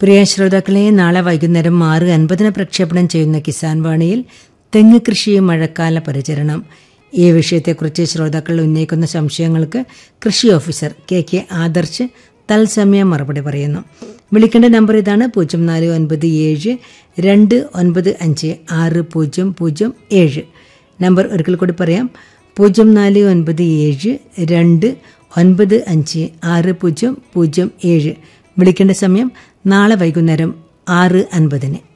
പ്രിയ ശ്രോതാക്കളെ നാളെ വൈകുന്നേരം ആറ് അൻപതിന് പ്രക്ഷേപണം ചെയ്യുന്ന കിസാൻ വാണിയിൽ തെങ്ങ് കൃഷി മഴക്കാല പരിചരണം ഈ വിഷയത്തെക്കുറിച്ച് ശ്രോതാക്കൾ ഉന്നയിക്കുന്ന സംശയങ്ങൾക്ക് കൃഷി ഓഫീസർ കെ കെ ആദർശ് തത്സമയം മറുപടി പറയുന്നു വിളിക്കേണ്ട നമ്പർ ഇതാണ് പൂജ്യം നാല് ഒൻപത് ഏഴ് രണ്ട് ഒൻപത് അഞ്ച് ആറ് പൂജ്യം പൂജ്യം ഏഴ് നമ്പർ ഒരിക്കൽ കൂടി പറയാം പൂജ്യം നാല് ഒൻപത് ഏഴ് രണ്ട് ഒൻപത് അഞ്ച് ആറ് പൂജ്യം പൂജ്യം ഏഴ് വിളിക്കേണ്ട സമയം നാളെ വൈകുന്നേരം ആറ് അൻപതിന്